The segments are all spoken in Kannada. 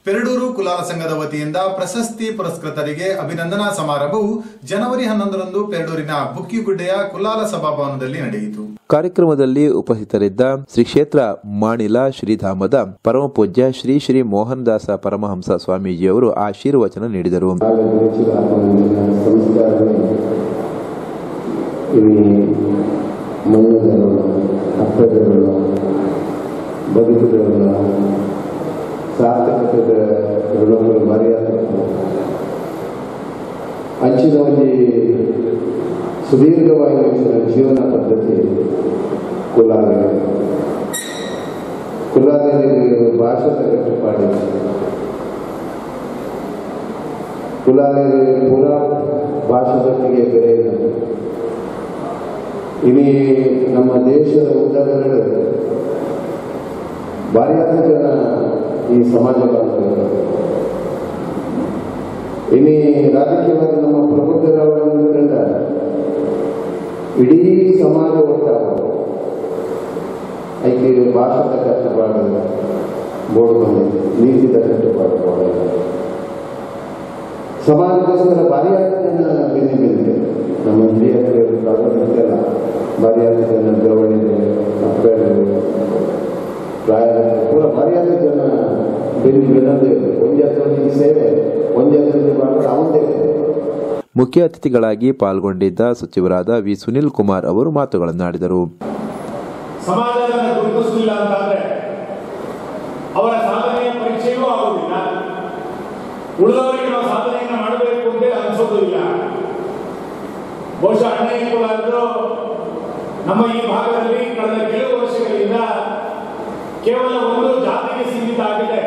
ಪೆರಡೂರು ಕುಲಾಲ ಸಂಘದ ವತಿಯಿಂದ ಪ್ರಶಸ್ತಿ ಪುರಸ್ಕೃತರಿಗೆ ಅಭಿನಂದನಾ ಸಮಾರಂಭವು ಜನವರಿ ಹನ್ನೊಂದರಂದು ಪೆರಡೂರಿನ ಬುಕ್ಕಿಗುಡ್ಡೆಯ ಕುಲಾಲ ಸಭಾಭವನದಲ್ಲಿ ನಡೆಯಿತು ಕಾರ್ಯಕ್ರಮದಲ್ಲಿ ಉಪಸ್ಥಿತರಿದ್ದ ಶ್ರೀ ಕ್ಷೇತ್ರ ಮಾಣಿಲ ಶ್ರೀಧಾಮದ ಪರಮಪೂಜ್ಯ ಶ್ರೀ ಶ್ರೀ ಮೋಹನದಾಸ ಪರಮಹಂಸ ಸ್ವಾಮೀಜಿಯವರು ಆಶೀರ್ವಚನ ನೀಡಿದರು ಸಂಸ್ಕಾರವೇ ಇవి ಮಣ್ಣುಗಳು ಹಬ್ಬಗಳು ಬದುಕುಗಳ ಸಾರ್ಥಕತೆದ ಋಣಗಳು ಮರ್ಯಾದೆ ಅಂಚಿನ ಒಂದು ಸುದೀರ್ಘವಾಗಿರುವ ಜೀವನ ಪದ್ಧತಿ ಕುಲಾಲಯ ಕುಲಾಲಯದಲ್ಲಿ ಭಾಷೆದ ಕಟ್ಟುಪಾಡಿದೆ ಕುಲಾಲಯ ಪುನಃ ಭಾಷೆದೊಟ್ಟಿಗೆ ಬೆರೆಯುವುದು ಇನಿ ನಮ್ಮ ದೇಶದ ಉದ್ದಗಲಡು ಭಾರಿಯಾದ ಜನ ಈ ಸಮಾಜ ಬಾಂಧವರು ಇನಿ ರಾಜಕೀಯವಾಗಿ ನಮ್ಮ ಪ್ರಬುದ್ಧರವರಿಂದ ಇಡೀ ಸಮಾಜ ಒಟ್ಟಾಗ ಐಕೆ ಭಾಷೆದ ಕಟ್ಟುಪಾಡು ಬೋರ್ಡ್ ಬಂದಿದೆ ನೀತಿದ ಕಟ್ಟುಪಾಡು ಬೋರ್ಡ್ ಸಮಾಜಕ್ಕೋಸ್ಕರ ಭಾರಿಯಾದ ಜನ ಬೆನ್ನಿ ಬಿದ್ದಿದೆ ನಮ್ಮ ಹಿರಿಯರು ಪ್ರಾರಂಭಿಕೆಲ್ಲ ಭಾರಿಯಾದ ಜನ ಬೆಳವಣಿಗೆ ಮಕ್ಕಳು ಪ್ರಾಯ ಪೂರ ಭಾರಿಯಾದ ಜನ ಬೆನ್ನಿ ಬಿಡದೆ ಒಂದೇ ಸೇವೆ ಒಂದೇ ಮಾಡೋದು ಅವಂದೇ ಮುಖ್ಯ ಅತಿಥಿಗಳಾಗಿ ಪಾಲ್ಗೊಂಡಿದ್ದ ಸಚಿವರಾದ ವಿ ಸುನಿಲ್ ಕುಮಾರ್ ಅವರು ಮಾತುಗಳನ್ನಾಡಿದರು ಸಮಾಜವನ್ನು ಗುರುತಿಸಲಿಲ್ಲ ಅಂತಾದ್ರೆ ಅವರ ಸಾಧನೆಯ ಪರಿಚಯವೂ ಆಗುವುದಿಲ್ಲ ಉಳಿದವರಿಗೆ ನಾವು ಸಾಧನೆಯನ್ನು ಮಾಡಬೇಕು ಅಂತ ಅನಿಸೋದು ಇಲ್ಲ ಬಹುಶಃ ಅಣ್ಣಯ್ಯ ಕುಲಾಲರು ನಮ್ಮ ಈ ಭಾಗದಲ್ಲಿ ಕಳೆದ ಕೆಲವು ವರ್ಷಗಳಿಂದ ಕೇವಲ ಒಂದು ಜಾತಿಗೆ ಸೀಮಿತ ಆಗಿದೆ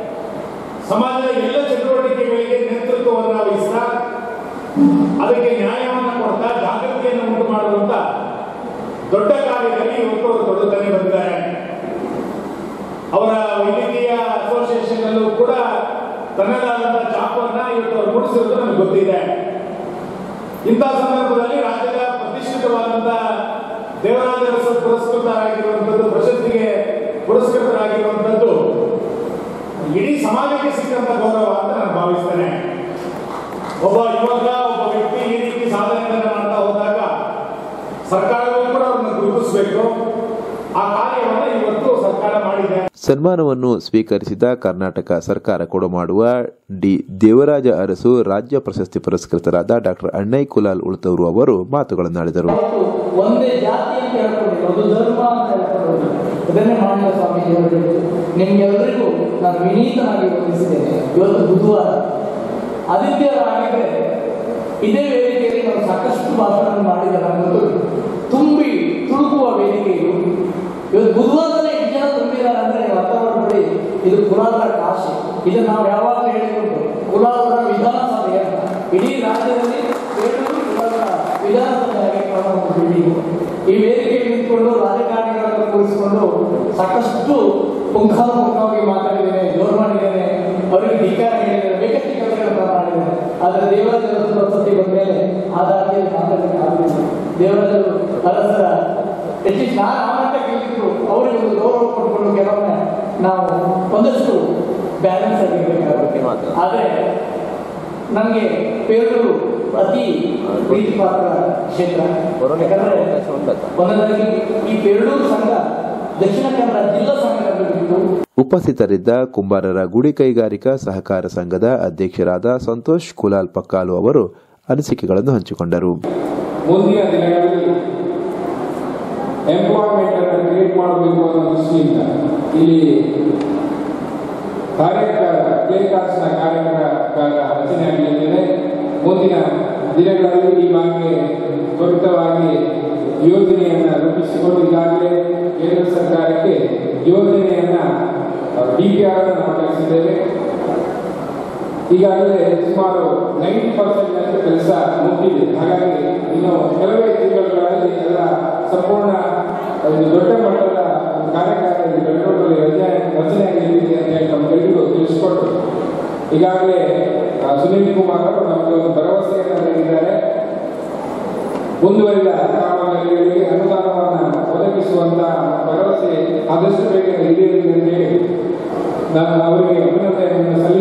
ಸಮಾಜದ ಎಲ್ಲ ಚಟುವಟಿಕೆಗಳಿಗೆ ನೇತೃತ್ವವನ್ನು ವಹಿಸ್ತಾ ಅದಕ್ಕೆ ನ್ಯಾಯವನ್ನು ಕೊಡ್ತಾ ಜಾಗೃತಿಯನ್ನು ಉಂಟು ಮಾಡುವಂತ ದೊಡ್ಡ ಕಾರ್ಯದಲ್ಲಿ ಇವತ್ತು ಅವರು ತೊಡಗುತ್ತಾನೆ ಬಂದಿದ್ದಾರೆ ಅವರ ವೈದ್ಯಕೀಯ ಅಸೋಸಿಯೇಷನ್ ಅಲ್ಲೂ ಕೂಡ ತನ್ನದಾದಂತಹ ಚಾಪನ್ನ ಇವತ್ತು ಅವರು ಮೂಡಿಸಿರುವುದು ನಮಗೆ ಗೊತ್ತಿದೆ ಇಂಥ ಸಂದರ್ಭದಲ್ಲಿ ರಾಜ್ಯದ ಪ್ರತಿಷ್ಠಿತವಾದಂತಹ ದೇವರಾಜ ಅರಸು ಪುರಸ್ಕೃತರಾಗಿರುವಂಥದ್ದು ಪ್ರಶಸ್ತಿಗೆ ಪುರಸ್ಕೃತರಾಗಿರುವಂಥದ್ದು ಇಡೀ ಸಮಾಜಕ್ಕೆ ಸಿಕ್ಕಂತ ಗೌರವ ಅಂತ ನಾನು ಭಾವಿಸ್ತೇನೆ ಒಬ್ಬ ಯುವಕ ಒಬ್ಬ ವ್ಯಕ್ತಿ ಈ ರೀತಿ ಸಾಧನೆಗಳನ್ನು ಮಾಡ್ತಾ ಹೋದಾಗ ಸರ್ಕಾರವೂ ಕೂಡ ಅವರನ್ನು ಗುರುತಿಸಬೇಕು ಆ ಕಾರ್ಯವನ್ನು ಇವತ್ತು ಸರ್ಕಾರ ಮಾಡಿದೆ ಸನ್ಮಾನವನ್ನು ಸ್ವೀಕರಿಸಿದ ಕರ್ನಾಟಕ ಸರ್ಕಾರ ಕೊಡಮಾಡುವ ಡಿ ದೇವರಾಜ ಅರಸು ರಾಜ್ಯ ಪ್ರಶಸ್ತಿ ಪುರಸ್ಕೃತರಾದ ಡಾಕ್ಟರ್ ಅಣ್ಣಯ್ ಕುಲಾಲ್ ಉಳ್ತವರು ಅವರು ಮಾತುಗಳನ್ನಾಡಿದರು ಒಂದೇ ಜಾತಿ ಅಂತ ಹೇಳ್ಕೊಂಡಿಲ್ಲ ಒಂದು ಧರ್ಮ ಅಂತ ಹೇಳ್ಕೊಂಡಿಲ್ಲ ಇದನ್ನೇ ಮಾಡಿದ ಸ್ವಾಮೀಜಿ ಅವರು ನಿಮ್ಗೆಲ್ಲರಿಗೂ ನಾನು ವಿನೀತನಾಗಿ ವಂದಿಸಿದ್ದೇನೆ ಇವತ್ತು ಬುಧವಾರ ಆದಿತ್ಯರಾಗಿದ್ರೆ ಇದೇ ವೇದಿಕೆಯಲ್ಲಿ ನಾವು ಸಾಕಷ್ಟು ಭಾಷಣ ಮಾಡಿದ ನಮ್ಮದು ತುಂಬಿ ತುಳುಕುವ ವೇದಿಕೆ ಇದು ಇವತ್ತು ಬುಧವಾರದಲ್ಲಿ ಎಷ್ಟು ಜನ ತುಂಬಿದ್ದಾರೆ ಅಂದ್ರೆ ನೀವು ಅರ್ಥ ಮಾಡ್ಕೊಳ್ಳಿ ಇದು ಕುಲಾಲರ ಕಾಶಿ ಇದು ನಾವು ಯಾವಾಗಲೂ ಹೇಳಿಕೊಂಡು ಕುಲಾಲರ ವಿಧಾನಸಭೆ ಅಂತ ಇಡೀ ರಾಜ್ಯದಲ್ಲಿ ಬೇಲೂರು ಕುಲಾಲರ ವಿಧಾನಸಭೆಯಾಗಿ ಒಂದು ಬಿಲ್ಡಿಂಗ್ ಈ ವೇದಿಕೆಯಲ್ಲಿ ನಿಂತ್ಕೊಂಡು ರಾಜಕಾರಣಿಗಳನ್ನು ಕೂರಿಸಿಕೊಂಡು ಸಾಕಷ್ಟು ಪುಂಖಾನುಪುಂಖವಾಗಿ ಮಾತಾಡಿದ್ದೇನೆ ಜೋರು ಮಾಡಿದ್ದೇನೆ ಅವರಿಗೆ ಧಿಕಾರ ಹೇಳಿದ್ದೇನೆ ಬೇಕಷ್ಟು ಕೆಲಸಗಳನ್ನು ಮಾಡಿದ್ದೇನೆ ಆದರೆ ದೇವರಾಜ ಪ್ರಶಸ್ತಿ ಬಂದ ಮೇಲೆ ಆ ದಾರಿಯಲ್ಲಿ ಮಾತಾಡಲಿಕ್ಕೆ ಆಗುದಿಲ್ಲ ದೇವರಾಜರು ಅರಸರ ಅಟ್ಲೀಸ್ಟ್ ನಾನು ಆ ಮಟ್ಟಕ್ಕೆ ಇಲ್ಲಿದ್ರು ಅವರಿಗೆ ಒಂದು ಗೌರವ ಕೊಟ್ಕೊಂಡು ಕೆಲವೊಮ್ಮೆ ನಾವು ಒಂದಷ್ಟು ಬ್ಯಾಲೆನ್ಸ್ ಆಗಿರ್ಬೇಕಾಗುತ್ತೆ ಆದರೆ ನನಗೆ ಪೇರೂರು ಅತಿ ಪ್ರೀತಿ ಪಾತ್ರ ಕ್ಷೇತ್ರ ಯಾಕಂದ್ರೆ ಒಂದನೇದಾಗಿ ಈ ಪೇರೂರು ಸಂಘ ದಕ್ಷಿಣ ಕನ್ನಡ ಜಿಲ್ಲಾ ಸಂಘದಲ್ಲಿದ್ದು ಉಪಸ್ಥಿತರಿದ್ದ ಕುಂಬಾರರ ಗುಡಿ ಕೈಗಾರಿಕಾ ಸಹಕಾರ ಸಂಘದ ಅಧ್ಯಕ್ಷರಾದ ಸಂತೋಷ್ ಕುಲಾಲ್ ಪಕ್ಕಾಲು ಅವರು ಅನಿಸಿಕೆಗಳನ್ನು ಹಂಚಿಕೊಂಡರು ಮುಂದಿನ ದಿನಗಳಲ್ಲಿ ಎಂಪ್ಲಾಯ್ಮೆಂಟ್ ಅನ್ನು ಕ್ರಿಯೇಟ್ ಮಾಡಬೇಕು ಅನ್ನೋ ದೃಷ್ಟಿಯಿಂದ ಇಲ್ಲಿ ಕಾರ್ಯಕಾರ ಪ್ಲೇ ಕ್ಲಾಸ್ನ ಕಾರ್ಯಕಾರ ರಚನೆ ಆಗಲಿದೆ ಮುಂದಿನ ದಿನಗಳಲ್ಲಿ ಈ ಬಗ್ಗೆ ತ್ವರಿತವಾಗಿ ಯೋಜನೆಯನ್ನು ರೂಪಿಸಿಕೊಂಡು ಈಗಾಗಲೇ ಕೇಂದ್ರ ಸರ್ಕಾರಕ್ಕೆ ಯೋಜನೆಯನ್ನ ಡಿ ಪಿ ಆರ್ ನಾವು ಕಳಿಸಿದ್ದೇವೆ ಈಗಾಗಲೇ ಸುಮಾರು ನೈಂಟಿ ಪರ್ಸೆಂಟ್ ಕೆಲಸ ಮುಗಿದಿದೆ ಹಾಗಾಗಿ ಇನ್ನು ಕೆಲವೇ ತಿಂಗಳುಗಳಲ್ಲಿ ಎಲ್ಲ ಸಂಪೂರ್ಣ ಒಂದು ದೊಡ್ಡ ಮಟ್ಟದ ಕಾರ್ಯಕಾರ ಬೆಂಗಳೂರಲ್ಲಿ ರಚನೆ ರಚನೆ ಆಗಲಿದೆ ಅಂತ ಹೇಳಿ ನಮಗೆಲ್ಲರಿಗೂ ತಿಳಿಸಿಕೊಟ್ಟು ಈಗಾಗಲೇ ಆ, ಸುನೀಲ್ ಕುಮಾರ್ ಅವರು ನಮಗೆ ಒಂದು ಭರವಸೆಯನ್ನು ನೀಡಿದ್ದಾರೆ ಮುಂದುವರಿದ ಕಾಮಗಾರಿಗಳಿಗೆ ಅನುದಾನವನ್ನು ಒದಗಿಸುವಂತ ಭರವಸೆ ಆದಷ್ಟು ಬೇಗ ಈಡೇರಿದೆ ಅಂತ ಹೇಳಿ ನಾನು ಅವರಿಗೆ ಅಭಿನಂದನೆಯನ್ನು ಸಲ್ಲಿಸಿ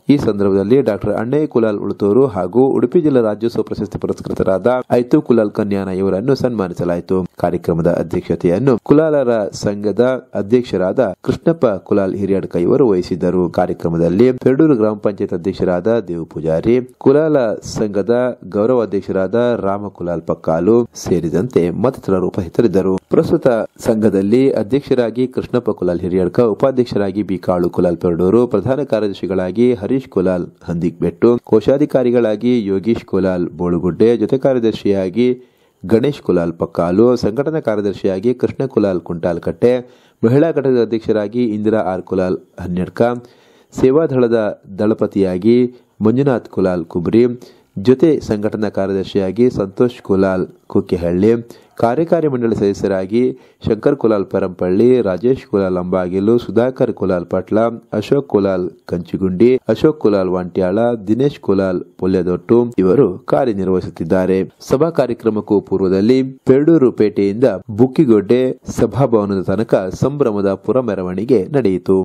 ಈ ಸಂದರ್ಭದಲ್ಲಿ ಡಾಕ್ಟರ್ ಅಣ್ಣಯ್ಯ ಕುಲಾಲ್ ಉಳುತೂರು ಹಾಗೂ ಉಡುಪಿ ಜಿಲ್ಲಾ ರಾಜ್ಯೋತ್ಸವ ಪ್ರಶಸ್ತಿ ಪುರಸ್ಕೃತರಾದ ಐತು ಕುಲಾಲ್ ಕನ್ಯಾನ ಇವರನ್ನು ಸನ್ಮಾನಿಸಲಾಯಿತು ಕಾರ್ಯಕ್ರಮದ ಅಧ್ಯಕ್ಷತೆಯನ್ನು ಕುಲಾಲರ ಸಂಘದ ಅಧ್ಯಕ್ಷರಾದ ಕೃಷ್ಣಪ್ಪ ಕುಲಾಲ್ ಹಿರಿಯಡ್ಕ ಇವರು ವಹಿಸಿದ್ದರು ಕಾರ್ಯಕ್ರಮದಲ್ಲಿ ಪೆರಡೂರು ಗ್ರಾಮ ಪಂಚಾಯತ್ ಅಧ್ಯಕ್ಷರಾದ ದೇವು ಪೂಜಾರಿ ಕುಲಾಲ ಸಂಘದ ಗೌರವಾಧ್ಯಕ್ಷರಾದ ರಾಮ ಕುಲಾಲ್ ಪಕ್ಕಾಲು ಸೇರಿದಂತೆ ಮತ್ತಿತರರು ಉಪಸ್ಥಿತರಿದ್ದರು ಪ್ರಸ್ತುತ ಸಂಘದಲ್ಲಿ ಅಧ್ಯಕ್ಷರಾಗಿ ಕೃಷ್ಣಪ್ಪ ಕುಲಾಲ್ ಹಿರಿಯಡ್ಕ ಉಪಾಧ್ಯಕ್ಷರಾಗಿ ಬಿ ಕಾಳು ಕುಲಾಲ್ ಪೆರಡೂರು ಪ್ರಧಾನ ಕಾರ್ಯದರ್ಶಿಗಳಾಗಿ ಹರೀಶ್ ಕುಲಾಲ್ ಹಂದಿಕ್ಬೆಟ್ಟು ಕೋಶಾಧಿಕಾರಿಗಳಾಗಿ ಯೋಗೀಶ್ ಕುಲಾಲ್ ಬೋಳುಗುಡ್ಡೆ ಜೊತೆ ಕಾರ್ಯದರ್ಶಿಯಾಗಿ ಗಣೇಶ್ ಕುಲಾಲ್ ಪಕ್ಕಾಲು ಸಂಘಟನಾ ಕಾರ್ಯದರ್ಶಿಯಾಗಿ ಕೃಷ್ಣ ಕುಲಾಲ್ ಕುಂಟಾಲ್ಕಟ್ಟೆ ಮಹಿಳಾ ಘಟಕದ ಅಧ್ಯಕ್ಷರಾಗಿ ಇಂದಿರಾ ಆರ್ ಕುಲಾಲ್ ಹನ್ನೆಡ್ಕ ಸೇವಾದಳದ ದಳಪತಿಯಾಗಿ ಮಂಜುನಾಥ್ ಕುಲಾಲ್ ಕುಬ್ರಿ ಜೊತೆ ಸಂಘಟನಾ ಕಾರ್ಯದರ್ಶಿಯಾಗಿ ಸಂತೋಷ್ ಕುಲಾಲ್ ಕುಕ್ಕೆಹಳ್ಳಿ ಕಾರ್ಯಕಾರಿ ಮಂಡಳಿ ಸದಸ್ಯರಾಗಿ ಶಂಕರ್ ಕುಲಾಲ್ ಪರಂಪಳ್ಳಿ ರಾಜೇಶ್ ಕುಲಾಲ್ ಅಂಬಾಗಿಲು ಸುಧಾಕರ್ ಕುಲಾಲ್ ಪಟ್ಲ ಅಶೋಕ್ ಕುಲಾಲ್ ಕಂಚಿಗುಂಡಿ ಅಶೋಕ್ ಕುಲಾಲ್ ವಾಂಟ್ಯಾಳ ದಿನೇಶ್ ಕುಲಾಲ್ ಪೊಲ್ಯದೊಟ್ಟು ಇವರು ಕಾರ್ಯನಿರ್ವಹಿಸುತ್ತಿದ್ದಾರೆ ಸಭಾ ಕಾರ್ಯಕ್ರಮಕ್ಕೂ ಪೂರ್ವದಲ್ಲಿ ಪೆರಡೂರು ಪೇಟೆಯಿಂದ ಬುಕ್ಕಿಗೊಡ್ಡೆ ಸಭಾಭವನದ ತನಕ ಸಂಭ್ರಮದ ಪುರ ಮೆರವಣಿಗೆ ನಡೆಯಿತು